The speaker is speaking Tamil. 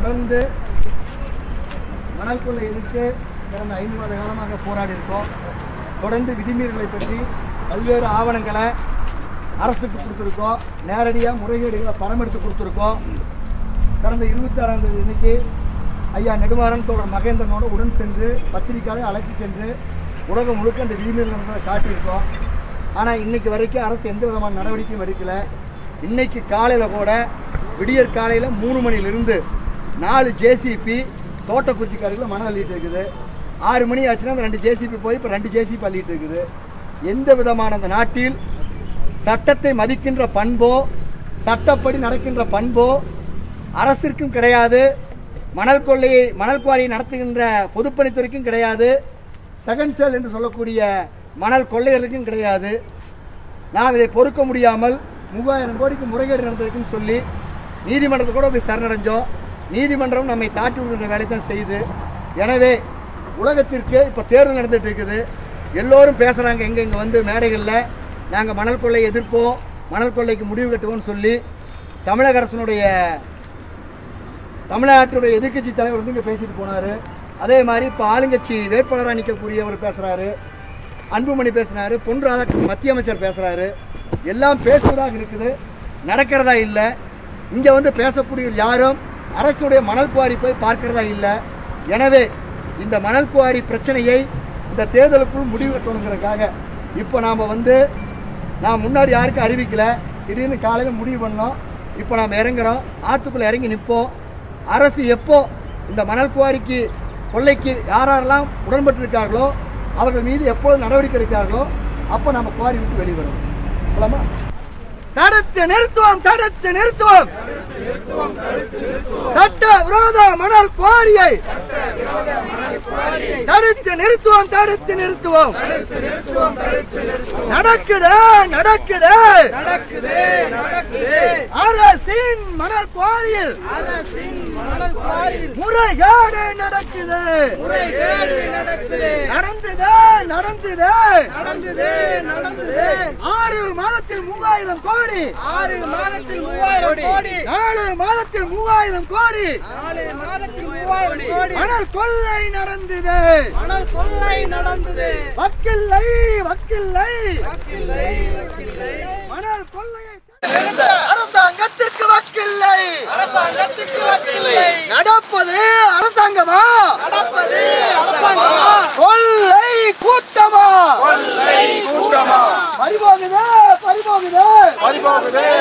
தொடர்ந்து மணல் கொள்ளை எதிர்த்து கடந்த ஐந்து மாத காலமாக போராடி இருக்கோம் தொடர்ந்து விதிமீறல்களை பற்றி பல்வேறு ஆவணங்களை அரசுக்கு கொடுத்துருக்கோம் நேரடியாக முறைகேடுகளை பணம் எடுத்து கொடுத்துருக்கோம் கடந்த இருபத்தி ஆறாம் தேதி இன்னைக்கு ஐயா நெடுமாறன் தோழர் மகேந்திரனோட உடன் சென்று பத்திரிக்கையாளரை அழைத்து சென்று உலகம் முழுக்க அந்த விதிமீறல்களை காட்டியிருக்கோம் ஆனால் இன்னைக்கு வரைக்கும் அரசு எந்த விதமான நடவடிக்கையும் எடுக்கல இன்னைக்கு காலையில் கூட விடியற் காலையில் மூணு மணிலிருந்து நாலு ஜேசிபி தோட்டக்குச்சிக்காரர்கள் மணல் அள்ளிட்டு இருக்குது ஆறு மணி ஆச்சுன்னா அந்த ரெண்டு ஜேசிபி போய் இப்போ ரெண்டு ஜேசிபி அள்ளிட்டு இருக்குது எந்த விதமான அந்த நாட்டில் சட்டத்தை மதிக்கின்ற பண்போ சட்டப்படி நடக்கின்ற பண்போ அரசிற்கும் கிடையாது மணல் கொள்ளையை மணல் குவாரியை நடத்துகின்ற பொதுப்பணித்துறைக்கும் கிடையாது செகண்ட் சேல் என்று சொல்லக்கூடிய மணல் கொள்ளையர்களுக்கும் கிடையாது நாம் இதை பொறுக்க முடியாமல் மூவாயிரம் கோடிக்கு முறைகேடு நடந்திருக்குன்னு சொல்லி நீதிமன்றத்தை கூட போய் சரணடைஞ்சோம் நீதிமன்றம் நம்மை தாட்டி விடுகிற வேலை தான் செய்யுது எனவே உலகத்திற்கு இப்போ தேர்வு நடந்துட்டு இருக்குது எல்லோரும் பேசுகிறாங்க எங்க இங்கே வந்து மேடைகளில் நாங்கள் மணல் கொள்ளையை எதிர்ப்போம் மணல் கொள்ளைக்கு முடிவு கட்டுவோம்னு சொல்லி தமிழக அரசனுடைய தமிழ்நாட்டுடைய எதிர்க்கட்சி தலைவர் வந்து இங்கே பேசிட்டு போனார் அதே மாதிரி இப்போ ஆளுங்கட்சி வேட்பாளராக நிற்கக்கூடியவர் பேசுகிறாரு அன்புமணி பேசினாரு பொன் ராதாகிருஷ்ணன் மத்திய அமைச்சர் பேசுகிறாரு எல்லாம் பேசுவதாக இருக்குது நடக்கிறதா இல்லை இங்கே வந்து பேசக்கூடிய யாரும் அரசுடைய மணல் குவாரி போய் பார்க்கிறதா இல்லை எனவே இந்த மணல் குவாரி பிரச்சனையை இந்த தேர்தலுக்குள் முடிவு கட்டணுங்கிறதுக்காக இப்போ நாம் வந்து நான் முன்னாடி யாருக்கும் அறிவிக்கல திடீர்னு காலையில் முடிவு பண்ணோம் இப்போ நாம் இறங்குறோம் ஆற்றுக்குள்ளே இறங்கி நிற்போம் அரசு எப்போ இந்த மணல் குவாரிக்கு கொள்ளைக்கு யார் யாரெல்லாம் உடன்பட்டு இருக்கார்களோ அவர்கள் மீது எப்போது நடவடிக்கை எடுக்கிறார்களோ அப்போ நம்ம குவாரி விட்டு வெளிவரும் போலாமா தடுத்து நிறுத்துவோம் தடுத்து நிறுத்துவோம் சட்ட விரோத மணல் குவாரியை தடுத்து நிறுத்துவோம் தடுத்து நிறுத்துவோம் நடக்குது நடக்குது நடக்குது நடக்குது அரசின் மணல் குவாரியில் அரசின் மணல் குவாரியில் முறைகேடு நடக்குது முறைகேடு நடக்குது நடந்தது நடந்தது நடந்தது நடந்தது ஆறு மாதத்தில் மூவாயிரம் கோடி ஆறு மாதத்தில் மூவாயிரம் கோடி நாலு மாதத்தில் மூவாயிரம் கோடி நாலு மாதத்தில் மூவாயிரம் கோடி மணல் கொள்ளை நடந்தது மணல் கொள்ளை நடந்தது வக்கில்லை வக்கில்லை வக்கில்லை வக்கில்லை மணல் கொள்ளையை அரசாங்கத்திற்கு வக்கில்லை அரசாங்கத்துக்கு வக்கில்லை நடப்பது அரசாங்கமா நடப்பது அரசாங்கமா கொள்ளை கூட்டமா கொள்ளை கூட்டமா பறிபோகுது பறிபோகுது பறிபோகுது